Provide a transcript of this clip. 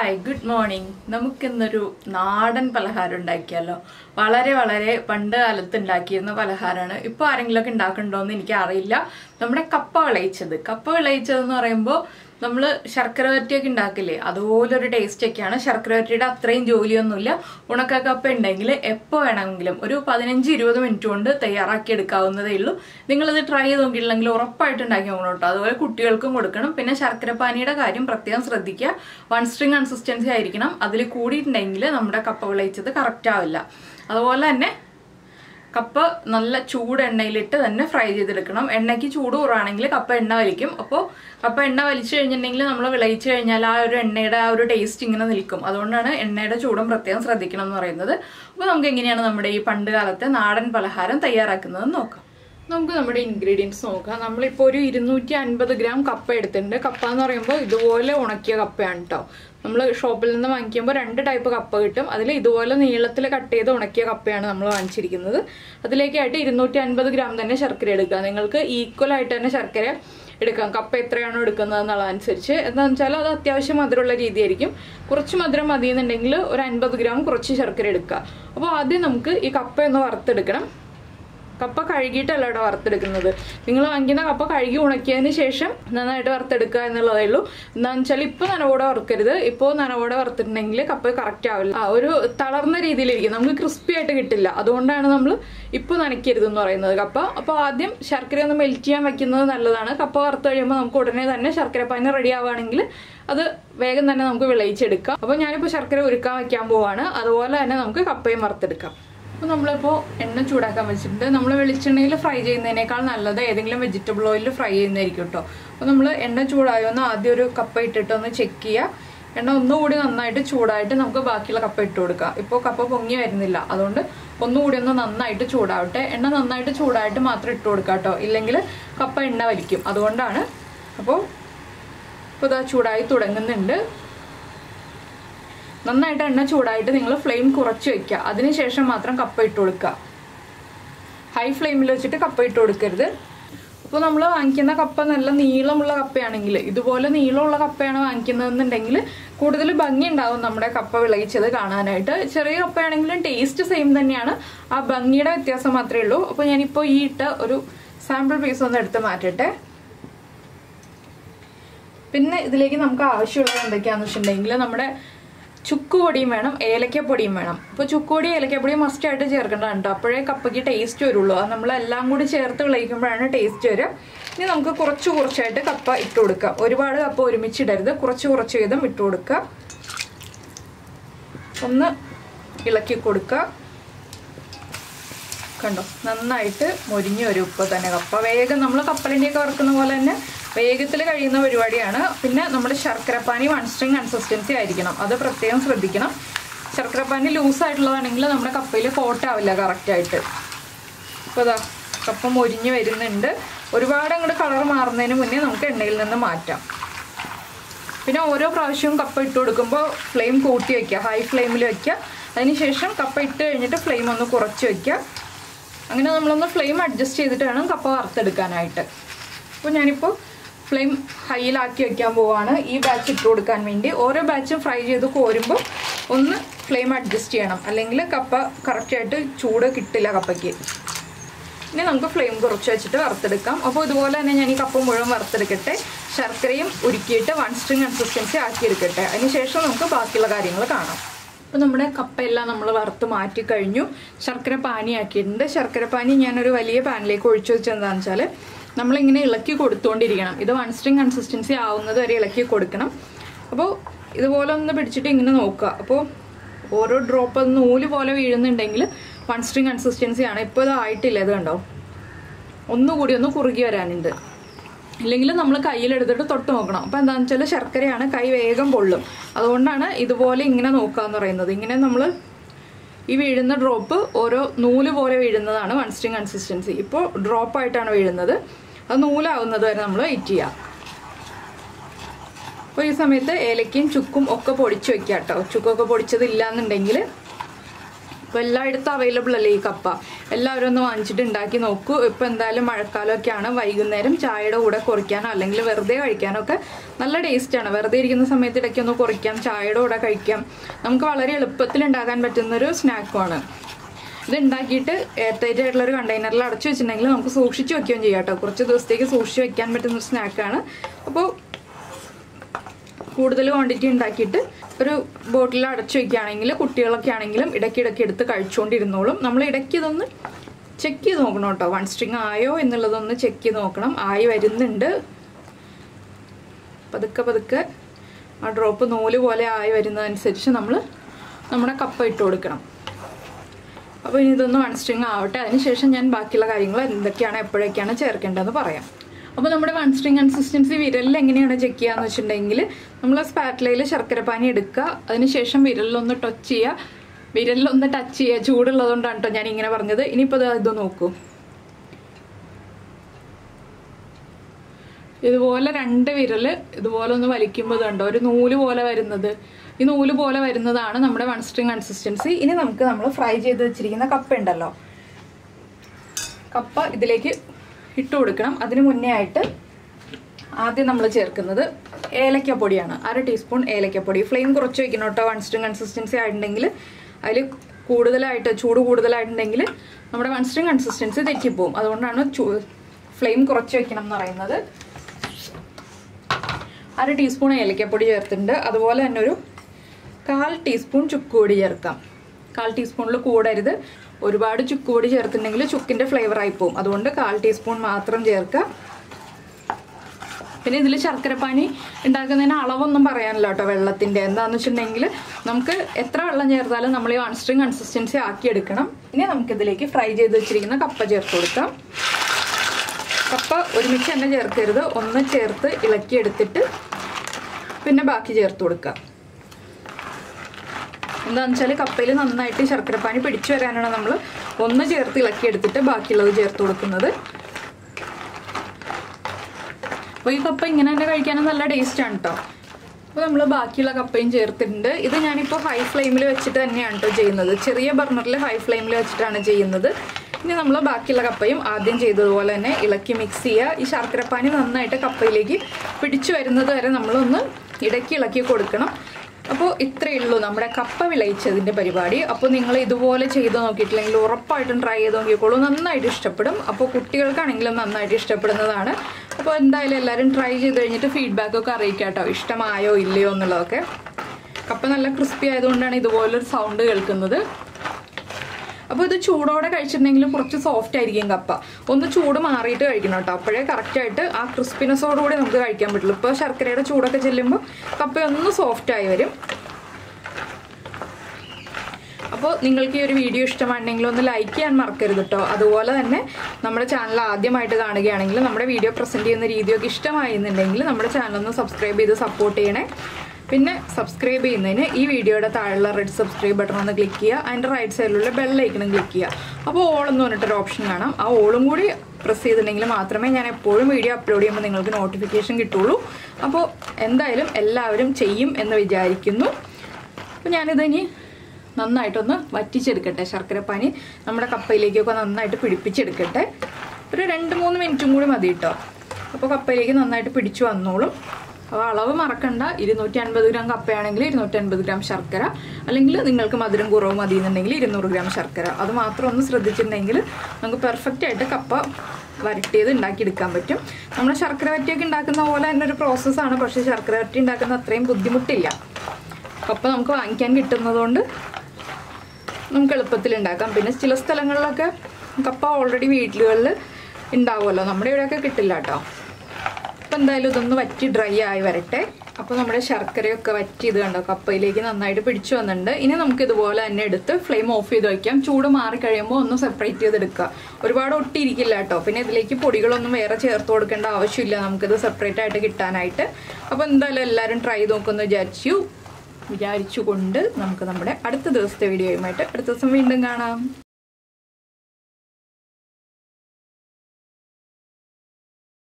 hi good morning നമുക്കിന്നൊരു നാടൻ പലഹാരം ഉണ്ടാക്കിയാലോ വളരെ വളരെ പണ്ട് കാലത്ത് ഉണ്ടാക്കിയിരുന്ന പലഹാരമാണ് ഇപ്പോൾ ആരെങ്കിലുമൊക്കെ ഉണ്ടാക്കണ്ടോ എന്ന് എനിക്ക് അറിയില്ല നമ്മുടെ കപ്പ വിളയിച്ചത് കപ്പ വിളയിച്ചത് എന്ന് പറയുമ്പോൾ നമ്മൾ ശർക്കര വരട്ടിയൊക്കെ ഉണ്ടാക്കില്ലേ അതുപോലെ ഒരു ടേസ്റ്റ് ഒക്കെയാണ് ശർക്കര വരട്ടിയുടെ അത്രയും ജോലിയൊന്നുമില്ല ഉണക്ക കപ്പ ഉണ്ടെങ്കിൽ എപ്പോൾ വേണമെങ്കിലും ഒരു പതിനഞ്ച് ഇരുപത് മിനിറ്റ് കൊണ്ട് തയ്യാറാക്കി എടുക്കാവുന്നതേ ഉള്ളൂ നിങ്ങളിത് ട്രൈ ചെയ്ത് നോക്കിയില്ലെങ്കിൽ ഉറപ്പായിട്ട് ഉണ്ടാക്കി നോക്കണം കേട്ടോ അതുപോലെ കുട്ടികൾക്കും കൊടുക്കണം പിന്നെ ശർക്കര പാനിയുടെ കാര്യം പ്രത്യേകം ശ്രദ്ധിക്കുക വൺ സ്ട്രിങ് കൺസിസ്റ്റൻസി ആയിരിക്കണം അതിൽ കൂടിയിട്ടുണ്ടെങ്കിൽ നമ്മുടെ കപ്പ വിളയിച്ചത് കറക്റ്റ് ആവില്ല അതുപോലെ തന്നെ കപ്പ നല്ല ചൂട് എണ്ണയിലിട്ട് തന്നെ ഫ്രൈ ചെയ്തെടുക്കണം എണ്ണയ്ക്ക് ചൂട് കുറവാണെങ്കിൽ കപ്പ എണ്ണ വലിക്കും അപ്പോൾ കപ്പ എണ്ണ വലിച്ചു കഴിഞ്ഞിട്ടുണ്ടെങ്കിൽ നമ്മൾ വിളയിച്ചു കഴിഞ്ഞാൽ ആ ഒരു എണ്ണയുടെ ആ ഒരു ടേസ്റ്റ് ഇങ്ങനെ നിൽക്കും അതുകൊണ്ടാണ് എണ്ണയുടെ ചൂടും പ്രത്യേകം ശ്രദ്ധിക്കണം എന്ന് പറയുന്നത് അപ്പോൾ നമുക്ക് എങ്ങനെയാണ് നമ്മുടെ ഈ പണ്ട് കാലത്തെ നാടൻ പലഹാരം തയ്യാറാക്കുന്നത് നോക്കാം നമുക്ക് നമ്മുടെ ഇൻഗ്രീഡിയൻസ് നോക്കാം നമ്മളിപ്പോൾ ഒരു ഇരുന്നൂറ്റി അൻപത് ഗ്രാം കപ്പ എടുത്തിട്ടുണ്ട് കപ്പ എന്ന് പറയുമ്പോൾ ഇതുപോലെ ഉണക്കിയ കപ്പയാണ് കേട്ടോ നമ്മൾ ഷോപ്പിൽ നിന്ന് വാങ്ങിക്കുമ്പോൾ രണ്ട് ടൈപ്പ് കപ്പ കിട്ടും അതിൽ ഇതുപോലെ നീളത്തിൽ കട്ട് ചെയ്ത് ഉണക്കിയ കപ്പയാണ് നമ്മൾ വാങ്ങിച്ചിരിക്കുന്നത് അതിലേക്കായിട്ട് ഇരുന്നൂറ്റി അൻപത് ഗ്രാം തന്നെ ശർക്കര എടുക്കുക നിങ്ങൾക്ക് ഈക്വൽ ആയിട്ട് തന്നെ ശർക്കര എടുക്കാം കപ്പ എത്രയാണോ എടുക്കുന്നത് എന്നുള്ളതനുസരിച്ച് എന്താണെന്ന് വെച്ചാൽ അത് അത്യാവശ്യം മധുരമുള്ള രീതിയായിരിക്കും കുറച്ച് മധുരം മതി എന്നുണ്ടെങ്കിൽ ഒരു അൻപത് ഗ്രാം കുറച്ച് ശർക്കര എടുക്കുക അപ്പോൾ ആദ്യം നമുക്ക് ഈ കപ്പ ഒന്ന് വറുത്തെടുക്കണം കപ്പ കഴുകിയിട്ടല്ല ഇവിടെ വറുത്തെടുക്കുന്നത് നിങ്ങൾ വാങ്ങിക്കുന്ന കപ്പ കഴുകി ഉണക്കിയതിന് ശേഷം നന്നായിട്ട് വറുത്തെടുക്കുക എന്നുള്ളതേ ഉള്ളൂ എന്താണെന്ന് വെച്ചാൽ ഇപ്പോൾ നനവോടെ വറുക്കരുത് ഇപ്പോൾ നനവോടെ വറുത്തിട്ടുണ്ടെങ്കിൽ കപ്പ കറക്റ്റ് ആവില്ല ആ ഒരു തളർന്ന രീതിയിലിരിക്കും നമുക്ക് ക്രിസ്പി ആയിട്ട് കിട്ടില്ല അതുകൊണ്ടാണ് നമ്മൾ ഇപ്പോൾ നനയ്ക്കരുത് എന്ന് പറയുന്നത് കപ്പ അപ്പോൾ ആദ്യം ശർക്കര ഒന്ന് മെൽറ്റ് ചെയ്യാൻ വെക്കുന്നത് നല്ലതാണ് കപ്പ വറുത്ത് കഴിയുമ്പോൾ നമുക്ക് ഉടനെ തന്നെ ശർക്കര പാനി റെഡി ആവുകയാണെങ്കിൽ അത് വേഗം തന്നെ നമുക്ക് വിളയിച്ചെടുക്കാം അപ്പോൾ ഞാനിപ്പോൾ ശർക്കര ഉരുക്കാൻ വെക്കാൻ പോവാണ് അതുപോലെ തന്നെ നമുക്ക് കപ്പയും വറുത്തെടുക്കാം അപ്പോൾ നമ്മളിപ്പോൾ എണ്ണ ചൂടാക്കാൻ വെച്ചിട്ടുണ്ട് നമ്മൾ വെളിച്ചെണ്ണയിൽ ഫ്രൈ ചെയ്യുന്നതിനേക്കാൾ നല്ലത് ഏതെങ്കിലും വെജിറ്റബിൾ ഓയിലിൽ ഫ്രൈ ചെയ്യുന്നതായിരിക്കും കേട്ടോ അപ്പോൾ നമ്മൾ എണ്ണ ചൂടായോ എന്ന് ആദ്യം ഒരു കപ്പ ഇട്ടിട്ട് ഒന്ന് ചെക്ക് ചെയ്യുക എണ്ണ ഒന്നുകൂടി നന്നായിട്ട് ചൂടായിട്ട് നമുക്ക് ബാക്കിയുള്ള കപ്പ ഇട്ട് കൊടുക്കാം ഇപ്പോൾ കപ്പ പൊങ്ങി വരുന്നില്ല അതുകൊണ്ട് ഒന്നുകൂടി ഒന്ന് നന്നായിട്ട് ചൂടാവട്ടെ എണ്ണ നന്നായിട്ട് ചൂടായിട്ട് മാത്രം ഇട്ട് കൊടുക്കാം കേട്ടോ ഇല്ലെങ്കിൽ കപ്പ എണ്ണ വലിക്കും അതുകൊണ്ടാണ് അപ്പോൾ ഇപ്പോൾ ഇതാ ചൂടായി തുടങ്ങുന്നുണ്ട് നന്നായിട്ട് എണ്ണ ചൂടായിട്ട് നിങ്ങൾ ഫ്ലെയിം കുറച്ച് വെക്കുക അതിനുശേഷം മാത്രം കപ്പ ഇട്ട് കൊടുക്കുക ഹൈ ഫ്ലെയിമിൽ വെച്ചിട്ട് കപ്പ ഇട്ട് കൊടുക്കരുത് അപ്പോൾ നമ്മൾ വാങ്ങിക്കുന്ന കപ്പ നല്ല നീളമുള്ള കപ്പയാണെങ്കിൽ ഇതുപോലെ നീളമുള്ള കപ്പയാണ് വാങ്ങിക്കുന്നതെന്നുണ്ടെങ്കിൽ കൂടുതൽ ഭംഗി ഉണ്ടാവും നമ്മുടെ കപ്പ വിളയിച്ചത് കാണാനായിട്ട് ചെറിയ കപ്പയാണെങ്കിലും ടേസ്റ്റ് സെയിം തന്നെയാണ് ആ ഭംഗിയുടെ വ്യത്യാസം മാത്രമേ ഉള്ളൂ അപ്പോൾ ഞാനിപ്പോൾ ഈ ഇട്ട ഒരു സാമ്പിൾ പീസ് ഒന്ന് എടുത്ത് മാറ്റട്ടെ പിന്നെ ഇതിലേക്ക് നമുക്ക് ആവശ്യമുള്ളത് എന്തൊക്കെയാണെന്ന് വെച്ചിട്ടുണ്ടെങ്കിൽ നമ്മുടെ ചുക്കുപൊടിയും വേണം ഏലക്കപ്പൊടിയും വേണം ഇപ്പോൾ ചുക്കുപൊടി ഏലക്കപ്പൊടി മസ്റ്റ് ആയിട്ട് ചേർക്കേണ്ടതാണ് കേട്ടോ അപ്പോഴേ കപ്പയ്ക്ക് ടേസ്റ്റ് വരുള്ളൂ അത് നമ്മളെല്ലാം കൂടി ചേർത്ത് വിളയിക്കുമ്പോഴാണ് ടേസ്റ്റ് വരിക ഇനി നമുക്ക് കുറച്ച് കുറച്ചായിട്ട് കപ്പ ഇട്ട് കൊടുക്കുക ഒരുപാട് കപ്പ ഒരുമിച്ചിടരുത് കുറച്ച് കുറച്ച് വീതം ഇട്ട് കൊടുക്കുക ഒന്ന് ഇളക്കി കൊടുക്കുക കണ്ടോ നന്നായിട്ട് മൊരിഞ്ഞ് വരും ഇപ്പോൾ തന്നെ കപ്പ വേഗം നമ്മൾ കപ്പലിൻ്റെയൊക്കെ വറുക്കുന്ന പോലെ തന്നെ വേഗത്തിൽ കഴിയുന്ന പരിപാടിയാണ് പിന്നെ നമ്മുടെ ശർക്കരപ്പാനി വൺ സ്ട്രിങ് കൺസിസ്റ്റൻസി ആയിരിക്കണം അത് പ്രത്യേകം ശ്രദ്ധിക്കണം ശർക്കരപ്പാനി ലൂസായിട്ടുള്ളതാണെങ്കിൽ നമ്മുടെ കപ്പയിൽ കോട്ടാവില്ല കറക്റ്റായിട്ട് ഇപ്പോൾ ഇതാ കപ്പ മൊരിഞ്ഞ് വരുന്നുണ്ട് ഒരുപാട് അങ്ങോട്ട് കളർ മാറുന്നതിന് മുന്നേ നമുക്ക് എണ്ണയിൽ നിന്ന് മാറ്റാം പിന്നെ ഓരോ പ്രാവശ്യവും കപ്പ ഇട്ട് കൊടുക്കുമ്പോൾ ഫ്ലെയിം കൂട്ടി വയ്ക്കുക ഹൈ ഫ്ലെയിമിൽ വയ്ക്കുക അതിനുശേഷം കപ്പ ഇട്ട് കഴിഞ്ഞിട്ട് ഫ്ലെയിം ഒന്ന് കുറച്ച് വയ്ക്കുക അങ്ങനെ നമ്മളൊന്ന് ഫ്ലെയിം അഡ്ജസ്റ്റ് ചെയ്തിട്ട് വേണം കപ്പ വറുത്തെടുക്കാനായിട്ട് അപ്പോൾ ഞാനിപ്പോൾ ഫ്ലെയിം ഹൈയിലാക്കി വെക്കാൻ പോവാണ് ഈ ബാച്ച് ഇട്ട് കൊടുക്കാൻ വേണ്ടി ഓരോ ബാച്ചും ഫ്രൈ ചെയ്ത് കോരുമ്പോൾ ഒന്ന് ഫ്ലെയിം അഡ്ജസ്റ്റ് ചെയ്യണം അല്ലെങ്കിൽ കപ്പ കറക്റ്റായിട്ട് ചൂട് കിട്ടില്ല കപ്പയ്ക്ക് ഇനി നമുക്ക് ഫ്ലെയിം കുറച്ച് വെച്ചിട്ട് വറുത്തെടുക്കാം അപ്പോൾ ഇതുപോലെ തന്നെ ഞാൻ ഈ കപ്പ മുഴുവൻ വറുത്തെടുക്കട്ടെ ശർക്കരയും ഉരുക്കിയിട്ട് വൺ സ്ട്രിങ് കൺസിസ്റ്റൻസി ആക്കിയെടുക്കട്ടെ അതിനുശേഷം നമുക്ക് ബാക്കിയുള്ള കാര്യങ്ങൾ കാണാം അപ്പോൾ നമ്മുടെ കപ്പയെല്ലാം നമ്മൾ വറുത്ത് മാറ്റി കഴിഞ്ഞു ശർക്കര പാനി ആക്കിയിട്ടുണ്ട് ശർക്കര പാനി ഞാനൊരു വലിയ പാനിലേക്ക് ഒഴിച്ചു വെച്ചത് എന്താണെന്ന് വെച്ചാൽ നമ്മളിങ്ങനെ ഇളക്കി കൊടുത്തുകൊണ്ടിരിക്കണം ഇത് വൺ സ്ട്രിങ് കൺസിസ്റ്റൻസി ആവുന്നത് വരെ ഇളക്കി കൊടുക്കണം അപ്പോൾ ഇതുപോലെ ഒന്ന് പിടിച്ചിട്ട് ഇങ്ങനെ നോക്കുക അപ്പോൾ ഓരോ ഡ്രോപ്പ് നൂല് പോലെ വീഴുന്നുണ്ടെങ്കിൽ വൺ സ്ട്രിങ് കൺസിസ്റ്റൻസി ആണ് ഇപ്പോൾ ഇത് ആയിട്ടില്ല ഇത് കണ്ടോ ഒന്നുകൂടി ഒന്ന് കുറുകി വരാനുണ്ട് ഇല്ലെങ്കിൽ നമ്മൾ കയ്യിലെടുത്തിട്ട് തൊട്ട് നോക്കണം അപ്പോൾ എന്താണെന്ന് വെച്ചാൽ ശർക്കരയാണ് കൈ വേഗം പൊള്ളും അതുകൊണ്ടാണ് ഇതുപോലെ ഇങ്ങനെ നോക്കുക എന്ന് പറയുന്നത് ഇങ്ങനെ നമ്മൾ ഈ വീഴുന്ന ഡ്രോപ്പ് ഓരോ നൂല് പോലെ വീഴുന്നതാണ് വൺ സ്ട്രിങ് കൺസിസ്റ്റൻസി ഇപ്പോൾ ഡ്രോപ്പായിട്ടാണ് വീഴുന്നത് അത് നൂലാവുന്നത് വരെ നമ്മൾ വെയിറ്റ് ചെയ്യുക അപ്പോൾ ഈ സമയത്ത് ഏലക്കയും ചുക്കും ഒക്കെ പൊടിച്ച് വെക്കുക കേട്ടോ ചുക്കൊക്കെ പൊടിച്ചത് ഇല്ലാന്നുണ്ടെങ്കിൽ അപ്പോൾ എല്ലായിടത്തും അവൈലബിൾ അല്ലേ ഈ കപ്പ എല്ലാവരും ഒന്ന് വാങ്ങിച്ചിട്ട് ഉണ്ടാക്കി നോക്കൂ ഇപ്പോൾ എന്തായാലും മഴക്കാലമൊക്കെയാണ് വൈകുന്നേരം ചായയുടെ കൂടെ കുറിക്കാനോ അല്ലെങ്കിൽ വെറുതെ കഴിക്കാനോ ഒക്കെ നല്ല ടേസ്റ്റാണ് വെറുതെ ഇരിക്കുന്ന സമയത്ത് ഇടയ്ക്ക് ഒന്ന് കുറിക്കാം ചായയുടെ കൂടെ കഴിക്കാം നമുക്ക് വളരെ എളുപ്പത്തിൽ ഉണ്ടാക്കാൻ പറ്റുന്നൊരു സ്നാക്കുമാണ് ഇത് ഉണ്ടാക്കിയിട്ട് എയർടൈറ്റ് ആയിട്ടുള്ള ഒരു കണ്ടെയ്നറിൽ അടച്ചു വെച്ചിട്ടുണ്ടെങ്കിൽ നമുക്ക് സൂക്ഷിച്ച് വെക്കുകയും ചെയ്യാം കേട്ടോ കുറച്ച് ദിവസത്തേക്ക് സൂക്ഷിച്ച് വെക്കാൻ പറ്റുന്ന ഒരു സ്നാക്കാണ് അപ്പോൾ കൂടുതൽ ക്വാണ്ടിറ്റി ഉണ്ടാക്കിയിട്ട് ഒരു ബോട്ടിൽ അടച്ചു വെക്കുകയാണെങ്കിൽ കുട്ടികളൊക്കെ ആണെങ്കിലും ഇടയ്ക്കിടയ്ക്ക് എടുത്ത് കഴിച്ചുകൊണ്ടിരുന്നോളും നമ്മൾ ഇടയ്ക്ക് ഇതൊന്ന് ചെക്ക് ചെയ്ത് നോക്കണം കേട്ടോ വൺ സ്ട്രിങ് ആയോ എന്നുള്ളതൊന്ന് ചെക്ക് ചെയ്ത് നോക്കണം ആയി വരുന്നുണ്ട് പതുക്കെ പതുക്കെ ആ ഡ്രോപ്പ് നൂല് പോലെ ആയി വരുന്നതനുസരിച്ച് നമ്മൾ നമ്മുടെ കപ്പ ഇട്ട് കൊടുക്കണം അപ്പോൾ ഇനി ഇതൊന്ന് വൺ സ്ട്രിങ് ആവട്ടെ അതിനുശേഷം ഞാൻ ബാക്കിയുള്ള കാര്യങ്ങൾ എന്തൊക്കെയാണ് എപ്പോഴൊക്കെയാണ് ചേർക്കേണ്ടതെന്ന് പറയാം അപ്പോൾ നമ്മുടെ വൺ സ്ട്രിങ് കൺസിസ്റ്റൻസി വിരലിൽ എങ്ങനെയാണ് ചെക്ക് ചെയ്യാന്ന് വെച്ചിട്ടുണ്ടെങ്കിൽ നമ്മൾ സ്പാറ്റ്ലയിൽ ശർക്കരപ്പാനി എടുക്കുക അതിനുശേഷം വിരലിലൊന്ന് ടച്ച് ചെയ്യുക വിരലിലൊന്ന് ടച്ച് ചെയ്യുക ചൂടുള്ളതുകൊണ്ടാണ് കേട്ടോ ഞാൻ ഇങ്ങനെ പറഞ്ഞത് ഇനിയിപ്പോൾ ദാ ഇത് നോക്കൂ ഇതുപോലെ രണ്ട് വിരൽ ഇതുപോലെ ഒന്ന് വലിക്കുമ്പോൾ കണ്ടോ ഒരു നൂല് പോലെ വരുന്നത് ഈ നൂല് പോലെ വരുന്നതാണ് നമ്മുടെ വൺ സ്ട്രിങ് കൺസിസ്റ്റൻസി ഇനി നമുക്ക് നമ്മൾ ഫ്രൈ ചെയ്ത് വെച്ചിരിക്കുന്ന കപ്പ ഉണ്ടല്ലോ കപ്പ ഇതിലേക്ക് ഇട്ട് കൊടുക്കണം അതിന് മുന്നേ ആയിട്ട് ആദ്യം നമ്മൾ ചേർക്കുന്നത് ഏലക്കപ്പൊടിയാണ് അര ടീസ്പൂൺ ഏലക്കപ്പൊടി ഫ്ലെയിം കുറച്ച് വയ്ക്കണം കേട്ടോ വൺ സ്ട്രിങ് കൺസിസ്റ്റൻസി ആയിട്ടുണ്ടെങ്കിൽ അതിൽ കൂടുതലായിട്ട് ചൂട് കൂടുതലായിട്ടുണ്ടെങ്കിൽ നമ്മുടെ വൺ സ്ട്രിങ് കൺസിസ്റ്റൻസി തെറ്റിപ്പോവും അതുകൊണ്ടാണ് ഫ്ലെയിം കുറച്ച് വെക്കണം എന്ന് പറയുന്നത് അര ടീസ്പൂൺ ഏലക്കപ്പൊടി ചേർത്തിട്ടുണ്ട് അതുപോലെ തന്നെ ഒരു കാൽ ടീസ്പൂൺ ചുക്കുപൊടി ചേർക്കാം കാൽ ടീസ്പൂണിൽ കൂടരുത് ഒരുപാട് ചുക്കുപൊടി ചേർത്തിട്ടുണ്ടെങ്കിൽ ചുക്കിൻ്റെ ഫ്ലേവർ ആയി പോകും അതുകൊണ്ട് കാൽ ടീസ്പൂൺ മാത്രം ചേർക്കുക പിന്നെ ഇതിൽ ശർക്കരപ്പാനി ഉണ്ടാക്കുന്നതിന് അളവൊന്നും പറയാനില്ല കേട്ടോ വെള്ളത്തിൻ്റെ എന്താണെന്ന് വെച്ചിട്ടുണ്ടെങ്കിൽ നമുക്ക് എത്ര വെള്ളം ചേർത്താലും നമ്മൾ ഈ വൺ സ്ട്രിങ് കൺസിസ്റ്റൻസി ആക്കി എടുക്കണം ഇനി നമുക്കിതിലേക്ക് ഫ്രൈ ചെയ്ത് വെച്ചിരിക്കുന്ന കപ്പ ചേർത്ത് കൊടുക്കാം കപ്പ ഒരുമിച്ച് തന്നെ ചേർക്കരുത് ഒന്ന് ചേർത്ത് ഇളക്കി എടുത്തിട്ട് പിന്നെ ബാക്കി ചേർത്ത് കൊടുക്കുക എന്താണെന്ന് വെച്ചാൽ കപ്പയിൽ നന്നായിട്ട് ശർക്കരപ്പാനി പിടിച്ചു വരാനാണ് നമ്മൾ ഒന്ന് ചേർത്ത് ഇളക്കി എടുത്തിട്ട് ബാക്കിയുള്ളത് ചേർത്ത് കൊടുക്കുന്നത് അപ്പോൾ ഈ കപ്പ ഇങ്ങനെ തന്നെ കഴിക്കാനും നല്ല ടേസ്റ്റാണ് കേട്ടോ അപ്പോൾ നമ്മൾ ബാക്കിയുള്ള കപ്പയും ചേർത്തിട്ടുണ്ട് ഇത് ഞാനിപ്പോൾ ഹൈ ഫ്ലെയിമിൽ വെച്ചിട്ട് തന്നെയാണ് കേട്ടോ ചെയ്യുന്നത് ചെറിയ ബർണറിൽ ഹൈ ഫ്ലെയിമിൽ വെച്ചിട്ടാണ് ചെയ്യുന്നത് ഇനി നമ്മൾ ബാക്കിയുള്ള കപ്പയും ആദ്യം ചെയ്തതുപോലെ തന്നെ ഇളക്കി മിക്സ് ചെയ്യുക ഈ ശർക്കരപ്പാനി നന്നായിട്ട് കപ്പയിലേക്ക് പിടിച്ചു വരുന്നത് വരെ നമ്മളൊന്ന് ഇടയ്ക്ക് ഇളക്കി കൊടുക്കണം അപ്പോൾ ഇത്രയേ ഉള്ളൂ നമ്മുടെ കപ്പ വിളയിച്ചതിൻ്റെ പരിപാടി അപ്പോൾ നിങ്ങൾ ഇതുപോലെ ചെയ്ത് നോക്കിയിട്ടില്ലെങ്കിൽ ഉറപ്പായിട്ടും ട്രൈ ചെയ്ത് നോക്കിക്കോളൂ നന്നായിട്ട് ഇഷ്ടപ്പെടും അപ്പോൾ കുട്ടികൾക്കാണെങ്കിലും നന്നായിട്ട് ഇഷ്ടപ്പെടുന്നതാണ് അപ്പോൾ എന്തായാലും എല്ലാവരും ട്രൈ ചെയ്ത് കഴിഞ്ഞിട്ട് ഫീഡ്ബാക്ക് ഒക്കെ അറിയിക്കാം കേട്ടോ ഇഷ്ടമായോ ഇല്ലയോ എന്നുള്ളതൊക്കെ കപ്പ നല്ല ക്രിസ്പി ആയതുകൊണ്ടാണ് ഇതുപോലൊരു സൗണ്ട് കേൾക്കുന്നത് അപ്പോൾ ഇത് ചൂടോടെ കഴിച്ചിട്ടുണ്ടെങ്കിലും കുറച്ച് സോഫ്റ്റ് ആയിരിക്കും കപ്പ ഒന്ന് ചൂട് മാറിയിട്ട് കഴിക്കണം കേട്ടോ അപ്പോഴേ കറക്റ്റായിട്ട് ആ ക്രിസ്പിനെസ്സോടുകൂടി നമുക്ക് കഴിക്കാൻ പറ്റുള്ളൂ ഇപ്പോൾ ശർക്കരയുടെ ചൂടൊക്കെ ചെല്ലുമ്പോൾ കപ്പ ഒന്ന് സോഫ്റ്റ് ആയി വരും അപ്പോൾ നിങ്ങൾക്ക് ഈ ഒരു വീഡിയോ ഇഷ്ടമാണെങ്കിൽ ഒന്ന് ലൈക്ക് ചെയ്യാൻ മറക്കരുത് കേട്ടോ അതുപോലെ തന്നെ നമ്മുടെ ചാനൽ ആദ്യമായിട്ട് കാണുകയാണെങ്കിൽ നമ്മുടെ വീഡിയോ പ്രസൻറ്റ് ചെയ്യുന്ന രീതിയൊക്കെ ഇഷ്ടമായി എന്നുണ്ടെങ്കിൽ നമ്മുടെ ചാനൽ ഒന്ന് സബ്സ്ക്രൈബ് ചെയ്ത് സപ്പോർട്ട് ചെയ്യണേ പിന്നെ സബ്സ്ക്രൈബ് ചെയ്യുന്നതിന് ഈ വീഡിയോയുടെ താഴെയുള്ള റെഡ് സബ്സ്ക്രൈബ് ബട്ടൺ ഒന്ന് ക്ലിക്ക് ചെയ്യുക അതിൻ്റെ റൈറ്റ് സൈഡിലുള്ള ബെല്ലൈക്കണം ക്ലിക്ക് ചെയ്യുക അപ്പോൾ ഓൾ എന്ന് പറഞ്ഞിട്ടൊരു ഓപ്ഷൻ കാണാം ആ ഓളും കൂടി പ്രസ് ചെയ്തിട്ടുണ്ടെങ്കിൽ മാത്രമേ ഞാൻ എപ്പോഴും വീഡിയോ അപ്ലോഡ് ചെയ്യുമ്പോൾ നിങ്ങൾക്ക് നോട്ടിഫിക്കേഷൻ കിട്ടുള്ളൂ അപ്പോൾ എന്തായാലും എല്ലാവരും ചെയ്യും എന്ന് വിചാരിക്കുന്നു അപ്പോൾ ഞാനിതിനി നന്നായിട്ടൊന്ന് വറ്റിച്ചെടുക്കട്ടെ ശർക്കരപ്പാനി നമ്മുടെ കപ്പയിലേക്കൊക്കെ നന്നായിട്ട് പിടിപ്പിച്ചെടുക്കട്ടെ ഒരു രണ്ട് മൂന്ന് മിനിറ്റും കൂടി മതി കേട്ടോ അപ്പോൾ കപ്പയിലേക്ക് നന്നായിട്ട് പിടിച്ചു വന്നോളും അപ്പോൾ അളവ് മറക്കണ്ട ഇരുന്നൂറ്റി അൻപത് ഗ്രാം കപ്പയാണെങ്കിൽ ഇരുന്നൂറ്റി അൻപത് ഗ്രാം ശർക്കര അല്ലെങ്കിൽ നിങ്ങൾക്ക് മധുരം കുറവ് മതി എന്നുണ്ടെങ്കിൽ ഇരുന്നൂറ് ഗ്രാം ശർക്കര അത് മാത്രം ഒന്ന് ശ്രദ്ധിച്ചിട്ടുണ്ടെങ്കിൽ നമുക്ക് പെർഫെക്റ്റ് ആയിട്ട് കപ്പ വരട്ടിയത് ഉണ്ടാക്കിയെടുക്കാൻ പറ്റും നമ്മൾ ശർക്കര വറ്റിയൊക്കെ ഉണ്ടാക്കുന്ന പോലെ തന്നെ ഒരു പ്രോസസ്സാണ് പക്ഷേ ശർക്കര വറ്റി ഉണ്ടാക്കുന്ന അത്രയും ബുദ്ധിമുട്ടില്ല കപ്പ നമുക്ക് വാങ്ങിക്കാൻ കിട്ടുന്നതുകൊണ്ട് നമുക്ക് എളുപ്പത്തിൽ ഉണ്ടാക്കാം പിന്നെ ചില സ്ഥലങ്ങളിലൊക്കെ കപ്പ ഓൾറെഡി വീട്ടിലുകളിൽ ഉണ്ടാവുമല്ലോ നമ്മുടെ ഇവിടെയൊക്കെ കിട്ടില്ല കേട്ടോ അപ്പോൾ എന്തായാലും ഇതൊന്ന് വറ്റി ഡ്രൈ ആയി വരട്ടെ അപ്പോൾ നമ്മുടെ ശർക്കരയൊക്കെ വറ്റി ഇത് കണ്ടോ കപ്പയിലേക്ക് നന്നായിട്ട് പിടിച്ചു വന്നിട്ടുണ്ട് ഇനി നമുക്ക് ഇതുപോലെ തന്നെ എടുത്ത് ഫ്ലെയിം ഓഫ് ചെയ്ത് വയ്ക്കാം ചൂട് മാറി കഴിയുമ്പോൾ ഒന്ന് സെപ്പറേറ്റ് ചെയ്തെടുക്കുക ഒരുപാട് ഒട്ടിയിരിക്കില്ല കേട്ടോ പിന്നെ ഇതിലേക്ക് പൊടികളൊന്നും വേറെ ചേർത്ത് കൊടുക്കേണ്ട ആവശ്യമില്ല നമുക്കിത് സെപ്പറേറ്റ് ആയിട്ട് കിട്ടാനായിട്ട് അപ്പോൾ എന്തായാലും എല്ലാവരും ട്രൈ നോക്കുമെന്ന് വിചാരിച്ചു വിചാരിച്ചുകൊണ്ട് നമുക്ക് നമ്മുടെ അടുത്ത ദിവസത്തെ വീഡിയോയുമായിട്ട് അടുത്ത ദിവസം വീണ്ടും കാണാം